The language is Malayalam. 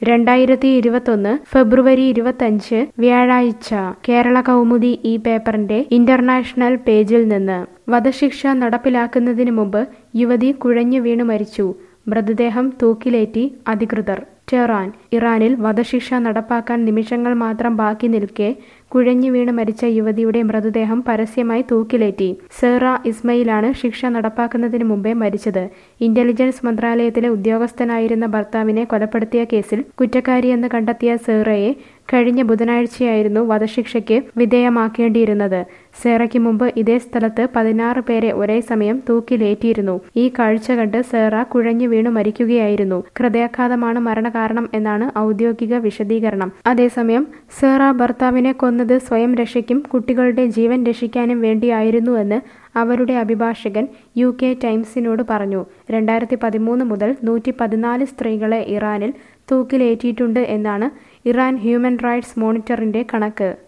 രണ്ടായിരത്തി ഇരുപത്തൊന്ന് ഫെബ്രുവരി ഇരുപത്തഞ്ച് വ്യാഴാഴ്ച കേരള കൗമുദി ഈ പേപ്പറിന്റെ ഇന്റർനാഷണൽ പേജിൽ നിന്ന് വധശിക്ഷ നടപ്പിലാക്കുന്നതിന് മുമ്പ് യുവതി കുഴഞ്ഞു വീണ് മരിച്ചു മൃതദേഹം തൂക്കിലേറ്റി അധികൃതർ ടെഹ്റാൻ ഇറാനിൽ വധശിക്ഷ നടപ്പാക്കാൻ നിമിഷങ്ങൾ മാത്രം ബാക്കി നിൽക്കെ കുഴഞ്ഞു വീണ് മരിച്ച യുവതിയുടെ മൃതദേഹം പരസ്യമായി തൂക്കിലേറ്റി സേറ ഇസ്മയിലാണ് ശിക്ഷ നടപ്പാക്കുന്നതിന് മുമ്പേ മരിച്ചത് ഇന്റലിജൻസ് മന്ത്രാലയത്തിലെ ഉദ്യോഗസ്ഥനായിരുന്ന ഭർത്താവിനെ കൊലപ്പെടുത്തിയ കേസിൽ കുറ്റക്കാരിയെന്ന് കണ്ടെത്തിയ സേറയെ കഴിഞ്ഞ ബുധനാഴ്ചയായിരുന്നു വധശിക്ഷയ്ക്ക് വിധേയമാക്കേണ്ടിയിരുന്നത് സേറയ്ക്ക് മുമ്പ് ഇതേ സ്ഥലത്ത് പതിനാറ് പേരെ ഒരേ സമയം തൂക്കിലേറ്റിയിരുന്നു ഈ കാഴ്ച കണ്ട് സേറ കുഴഞ്ഞു വീണു മരിക്കുകയായിരുന്നു ഹൃദയാഘാതമാണ് മരണകാരണം എന്നാണ് ഔദ്യോഗിക വിശദീകരണം അതേസമയം സേറ ഭർത്താവിനെ കൊന്നത് സ്വയം രക്ഷയ്ക്കും കുട്ടികളുടെ ജീവൻ രക്ഷിക്കാനും വേണ്ടിയായിരുന്നുവെന്ന് അവരുടെ അഭിഭാഷകൻ യു കെ ടൈംസിനോട് പറഞ്ഞു രണ്ടായിരത്തി പതിമൂന്ന് മുതൽ നൂറ്റി പതിനാല് സ്ത്രീകളെ ഇറാനിൽ തൂക്കിലേറ്റിയിട്ടുണ്ട് എന്നാണ് ഇറാൻ ഹ്യൂമൻ റൈറ്റ്സ് മോണിറ്ററിന്റെ കണക്ക്